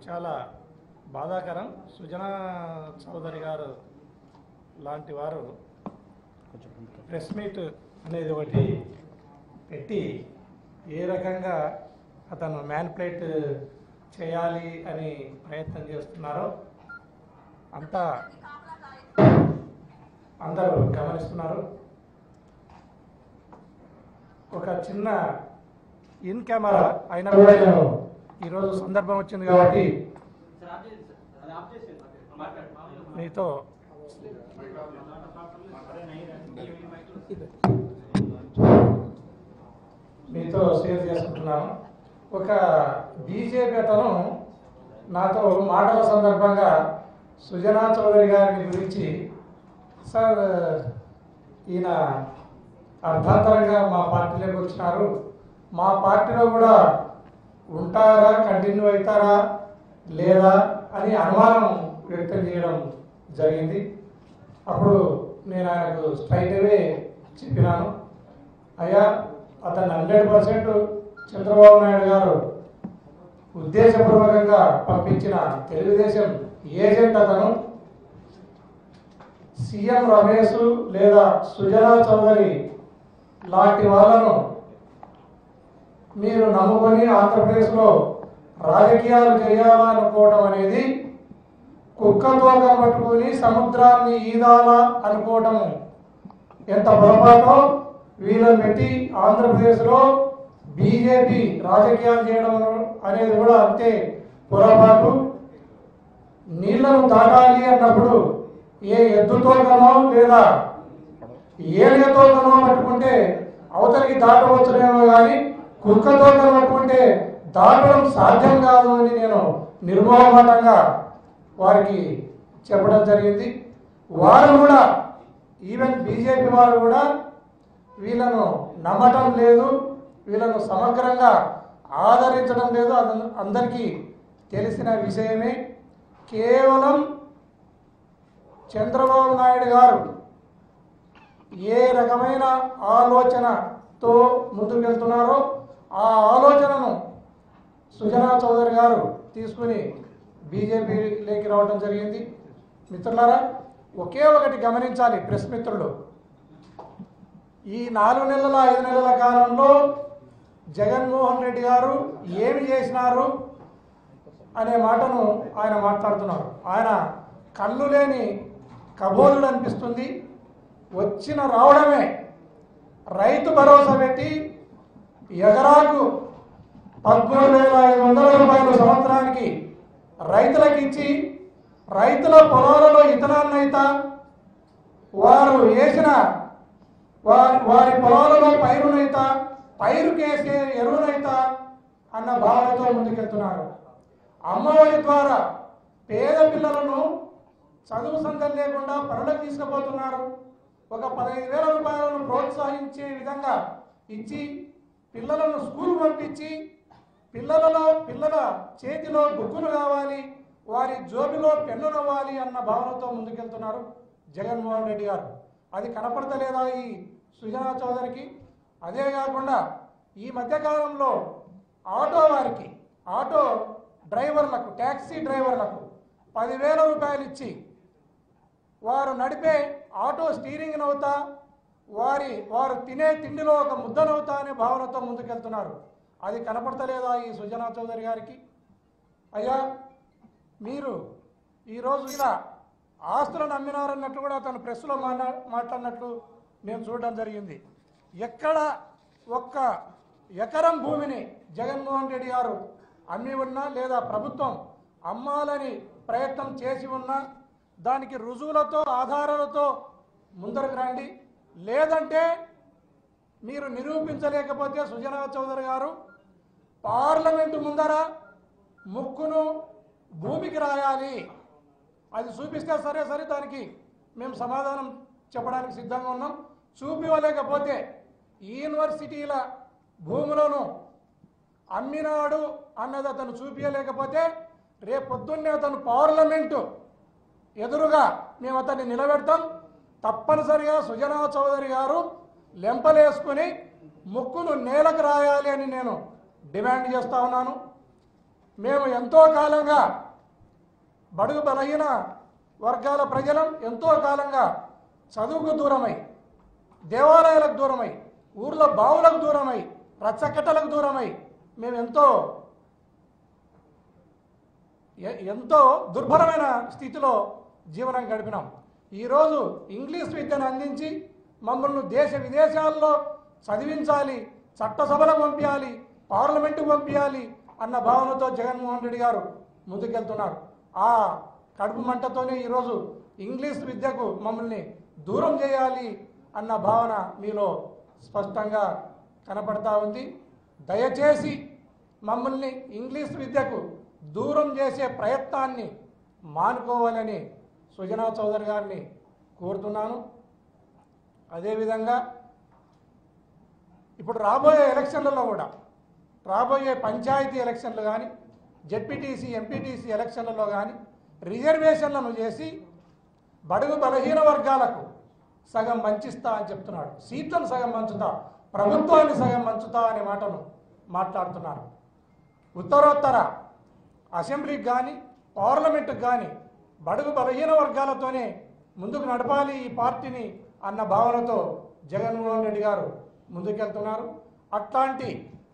చాలా బాధాకరం సుజనా చౌదరి గారు లాంటి వారు ప్రెస్ మీట్ అనేది ఒకటి పెట్టి ఏ రకంగా అతను మ్యాన్ప్లేట్ చేయాలి అని ప్రయత్నం చేస్తున్నారో అంతా అందరూ గమనిస్తున్నారు ఒక చిన్న ఇన్ కెమెరా అయినా కూడా నేను ఈరోజు సందర్భం వచ్చింది కాబట్టి మీతో మీతో షేర్ చేసుకుంటున్నాను ఒక బీజేపీ అతను నాతో మాటల సందర్భంగా సుజనా చౌదరి గారిని గురించి సార్ ఈయన అర్థాంతరంగా మా పార్టీలోకి వచ్చినారు మా పార్టీలో కూడా ఉంటారా కంటిన్యూ అవుతారా లేదా అని అనుమానం వ్యక్తం చేయడం జరిగింది అప్పుడు నేను ఆయనకు స్ట్రైట్ అవే చెప్పినాను అయ్యా అతను హండ్రెడ్ పర్సెంట్ చంద్రబాబు నాయుడు గారు ఉద్దేశపూర్వకంగా పంపించిన తెలుగుదేశం ఏజెంట్ అతను సీఎం రమేష్ లేదా సుజనా చౌదరి లాంటి వాళ్ళను మీరు నమ్ముకొని ఆంధ్రప్రదేశ్లో రాజకీయాలు చేయాలనుకోవడం అనేది కుక్కతో పట్టుకొని సముద్రాన్ని ఈదాలా అనుకోవడం ఎంత పొరపాటో వీళ్ళని పెట్టి ఆంధ్రప్రదేశ్లో బీజేపీ రాజకీయాలు చేయడం అనేది కూడా అంతే పొరపాటు నీళ్లను తాగాలి అన్నప్పుడు ఏ ఎద్దుతోనో లేదా ఏలియతోనో పట్టుకుంటే అవతలికి దాటవచ్చునేమో కానీ కుక్కతో పట్టుకుంటే దాటడం సాధ్యం కాదు అని నేను నిర్మోహమాటంగా వారికి చెప్పడం జరిగింది వారు కూడా ఈవెన్ బీజేపీ వారు కూడా వీళ్ళను నమ్మటం లేదు వీళ్ళను సమగ్రంగా ఆదరించడం లేదు అది అందరికీ తెలిసిన విషయమే కేవలం చంద్రబాబు నాయుడు గారు ఏ రకమైన ఆలోచనతో ముందుకు వెళ్తున్నారో ఆ ఆలోచనను సుజనా చౌదరి గారు తీసుకుని బీజేపీలోకి రావడం జరిగింది మిత్రులారా ఒకే ఒకటి గమనించాలి ప్రెస్ మిత్రులు ఈ నాలుగు నెలల ఐదు నెలల కాలంలో జగన్మోహన్ రెడ్డి గారు ఏమి చేసినారు అనే మాటను ఆయన మాట్లాడుతున్నారు ఆయన కళ్ళు లేని కబోదుడు అనిపిస్తుంది వచ్చిన రావడమే రైతు భరోసా పెట్టి ఎకరాకు పదమూడు వేల ఐదు వందల రూపాయలు సంవత్సరానికి రైతులకు ఇచ్చి రైతుల పొలాలలో ఇతనాన్నైత వారు వేసిన వారి వారి పొలాలలో పైరునైత పైరుకేసే ఎరువునైత అన్న భావనతో ముందుకెళ్తున్నారు అమ్మఒడి ద్వారా పేద పిల్లలను చదువు సంఘం లేకుండా పనులకు తీసుకుపోతున్నారు ఒక పదహైదు వేల రూపాయలను ప్రోత్సహించే విధంగా ఇచ్చి పిల్లలను స్కూల్ పంపించి పిల్లలలో పిల్లల చేతిలో బుక్కులు కావాలి వారి జోబిలో పెన్ను నవ్వాలి అన్న భావనతో ముందుకెళ్తున్నారు జగన్మోహన్ రెడ్డి గారు అది కనపడతలేదా ఈ సుజనా చౌదరికి అదే కాకుండా ఈ మధ్యకాలంలో ఆటో వారికి ఆటో డ్రైవర్లకు ట్యాక్సీ డ్రైవర్లకు పదివేల రూపాయలు ఇచ్చి వారు నడిపే ఆటో స్టీరింగ్ నవ్వుతా వారి వారు తినే తిండిలో ఒక ముద్దనవుతా అనే భావనతో ముందుకెళ్తున్నారు అది కనపడతలేదా ఈ సుజనా చౌదరి గారికి అయ్యా మీరు ఈరోజు ఇలా ఆస్తులను అమ్మినారన్నట్టు కూడా అతను ప్రెస్లో మాట్లా మాట్లాడినట్లు నేను చూడడం జరిగింది ఎక్కడ ఒక్క ఎకరం భూమిని జగన్మోహన్ రెడ్డి గారు అమ్మి ఉన్నా లేదా ప్రభుత్వం అమ్మాలని ప్రయత్నం చేసి ఉన్నా దానికి రుజువులతో ఆధారాలతో ముందరకు రండి లేదంటే మీరు నిరూపించలేకపోతే సుజనా చౌదరి గారు పార్లమెంటు ముందర ముక్కును భూమికి రాయాలి అది చూపిస్తే సరే సరే దానికి మేము సమాధానం చెప్పడానికి సిద్ధంగా ఉన్నాం చూపివ్వలేకపోతే ఈ యూనివర్సిటీల భూములను అమ్మినాడు అన్నది అతను చూపించలేకపోతే రేపు పొద్దున్నే అతను పార్లమెంటు ఎదురుగా మేము అతన్ని నిలబెడతాం తప్పనిసరిగా సుజనా చౌదరి గారు లెంపలేసుకుని ముక్కును నేలకు రాయాలి అని నేను డిమాండ్ చేస్తా ఉన్నాను మేము ఎంతో కాలంగా బడుగు బలహీన వర్గాల ప్రజలం ఎంతో కాలంగా చదువుకు దూరమై దేవాలయాలకు దూరమై ఊర్లో బావులకు దూరమై రచ్చకట్టలకు దూరమై మేము ఎంతో ఎ- ఎంతో దుర్భరమైన స్థితిలో జీవనం గడిపినాం ఈరోజు ఇంగ్లీష్ విద్యను అందించి మమ్మల్ని దేశ విదేశాల్లో చదివించాలి చట్టసభలకు పంపించాలి పార్లమెంటుకు పంపించాలి అన్న భావనతో జగన్మోహన్ రెడ్డి గారు ముందుకెళ్తున్నారు ఆ కడుపు మంటతోనే ఈరోజు ఇంగ్లీష్ విద్యకు మమ్మల్ని దూరం చేయాలి అన్న భావన మీలో స్పష్టంగా కనపడతా ఉంది దయచేసి మమ్మల్ని ఇంగ్లీష్ విద్యకు దూరం చేసే ప్రయత్నాన్ని మానుకోవాలని సుజనా చౌదరి గారిని కోరుతున్నాను అదేవిధంగా ఇప్పుడు రాబోయే ఎలక్షన్లలో కూడా రాబోయే పంచాయతీ ఎలక్షన్లు కానీ జెడ్పీటీసీ ఎంపీటీసీ ఎలక్షన్లలో కానీ రిజర్వేషన్లను చేసి బడుగు బలహీన వర్గాలకు సగం మంచిస్తా అని చెప్తున్నాడు సీట్లను సగం మంచుతా ప్రభుత్వాన్ని సగం మంచుతా అనే మాటను మాట్లాడుతున్నారు ఉత్తరోత్తర అసెంబ్లీకి కానీ పార్లమెంటుకు కానీ బడుగు బలహీన వర్గాలతోనే ముందుకు నడపాలి ఈ పార్టీని అన్న భావనతో జగన్మోహన్ రెడ్డి గారు ముందుకెళ్తున్నారు అట్లాంటి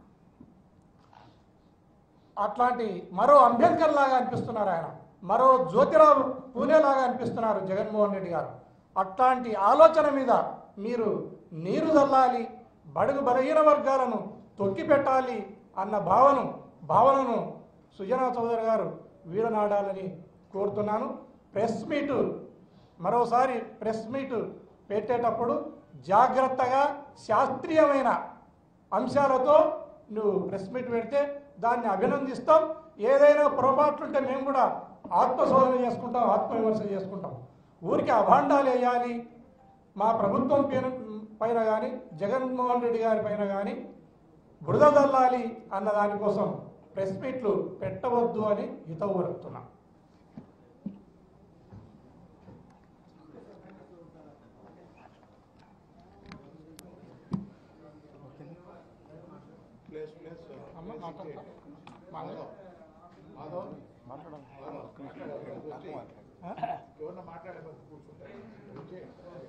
అట్లాంటి మరో అంబేద్కర్ లాగా అనిపిస్తున్నారు ఆయన మరో జ్యోతిరావు పూలే లాగా అనిపిస్తున్నారు జగన్మోహన్ రెడ్డి గారు అట్లాంటి ఆలోచన మీద మీరు నీరు చల్లాలి బడుగు బలహీన వర్గాలను తొక్కి పెట్టాలి అన్న భావన భావనను సుజనా చౌదరి గారు వీడనాడాలని కోరుతున్నాను ప్రెస్ మీటు మరోసారి ప్రెస్ మీటు పెట్టేటప్పుడు జాగ్రత్తగా శాస్త్రీయమైన అంశాలతో నువ్వు ప్రెస్ మీట్ పెడితే దాన్ని అభినందిస్తాం ఏదైనా పొరపాట్లుంటే మేము కూడా ఆత్మశోధన చేసుకుంటాం ఆత్మవిమర్శ చేసుకుంటాం ఊరికి అభాండాలు వేయాలి మా ప్రభుత్వం పైన పైన కానీ జగన్మోహన్ రెడ్డి గారి పైన కానీ బురద చల్లాలి అన్న దానికోసం ప్రెస్ మీట్లు పెట్టవద్దు అని హితవు వరుకుతున్నాం ప్లేస్ ప్లేస్ అమ్మ మాట్లాడతా మాట్లాడతా. ఆ? ఎవరన్నా మాట్లాడే బదులు కూర్చుంటారు వచ్చి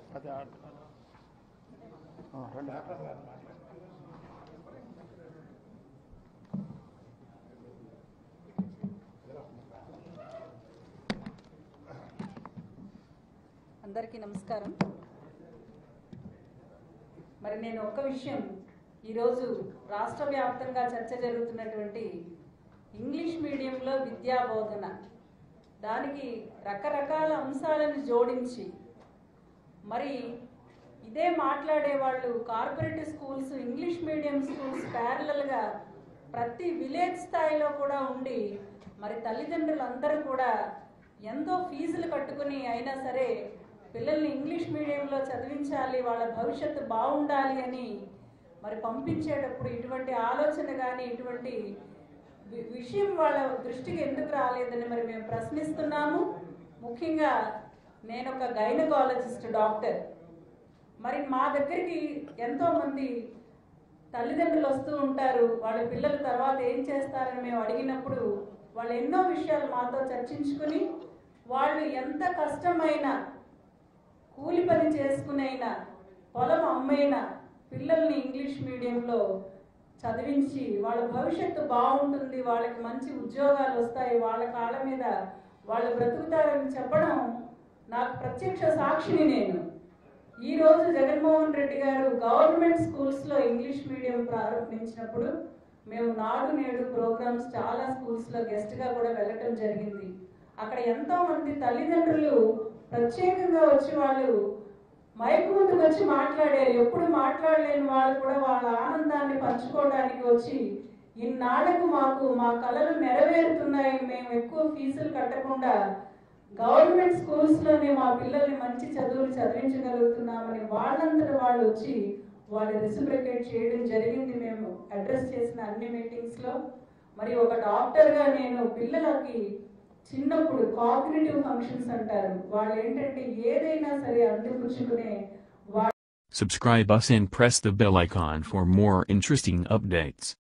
అందరికీ నమస్కారం మరి నేను ఒక్క విషయం ఈరోజు రాష్ట్ర వ్యాప్తంగా చర్చ జరుగుతున్నటువంటి ఇంగ్లీష్ మీడియంలో విద్యా బోధన దానికి రకరకాల అంశాలను జోడించి మరి ఇదే మాట్లాడే వాళ్ళు corporative schools English medium schools ప్యారలల్గా ప్రతి విలేజ్ స్థాయిలో కూడా ఉండి మరి తల్లిదండ్రులందరూ కూడా ఎంతో ఫీజులు కట్టుకుని అయినా సరే పిల్లల్ని ఇంగ్లీష్ మీడియంలో చదివించాలి వాళ్ళ భవిష్యత్తు బాగుండాలి అని మరి పంపించేటప్పుడు ఇటువంటి ఆలోచన కానీ ఇటువంటి వి- విషయం వాళ్ళ దృష్టికి ఎందుకు రాలేదని మరి మేము ప్రశ్నిస్తున్నాము ముఖ్యంగా నేను ఒక గైనకాలజిస్ట్ డాక్టర్ మరి మా దగ్గరికి ఎంతో మంది తల్లిదండ్రులు వస్తూ ఉంటారు వాళ్ళ పిల్లలు తర్వాత ఏం చేస్తారని మేము అడిగినప్పుడు వాళ్ళు ఎన్నో విషయాలు మాతో చర్చించుకుని వాళ్ళు ఎంత కష్టమైన కూలి పని చేసుకునైనా పొలం అమ్మైనా పిల్లల్ని ఇంగ్లీష్ మీడియంలో చదివించి వాళ్ళ భవిష్యత్తు బాగుంటుంది వాళ్ళకి మంచి ఉద్యోగాలు వస్తాయి వాళ్ళ కాళ్ళ మీద వాళ్ళు బ్రతుకుతారని చెప్పడం నాకు ప్రత్యక్ష సాక్షిని నేను ఈ రోజు జగన్మోహన్ రెడ్డి గారు గవర్నమెంట్ స్కూల్స్ లో ఇంగ్లీష్ మీడియం ప్రారంభించినప్పుడు మేము నాడు నేడు ప్రోగ్రామ్స్ చాలా స్కూల్స్ లో గెస్ట్ గా కూడా వెళ్ళటం జరిగింది అక్కడ ఎంతో మంది తల్లిదండ్రులు ప్రత్యేకంగా వచ్చి వాళ్ళు మైకు ముందుకు వచ్చి మాట్లాడారు ఎప్పుడు మాట్లాడలేని వాళ్ళు కూడా వాళ్ళ ఆనందాన్ని పంచుకోవడానికి వచ్చి ఇన్నాళ్లకు మాకు మా కళలు నెరవేరుతున్నాయి మేము ఎక్కువ ఫీజులు కట్టకుండా గవర్నమెంట్ స్కూల్స్ లోనే మా పిల్లల్ని మంచి చదువులు చదివించగలుగుతున్నామని వాళ్ళందరూ వాళ్ళు వచ్చి వాళ్ళు రెసిప్రికేట్ చేయడం జరిగింది మేము అడ్రస్ చేసిన అన్ని మీటింగ్స్ లో మరి ఒక డాక్టర్ గా నేను పిల్లలకి చిన్నప్పుడు కాగ్నిటివ్ ఫంక్షన్స్ అంటారు వాళ్ళు ఏంటంటే ఏదైనా సరే అందిపుచ్చుకునే వాళ్ళ Subscribe us and press the bell icon for more interesting updates.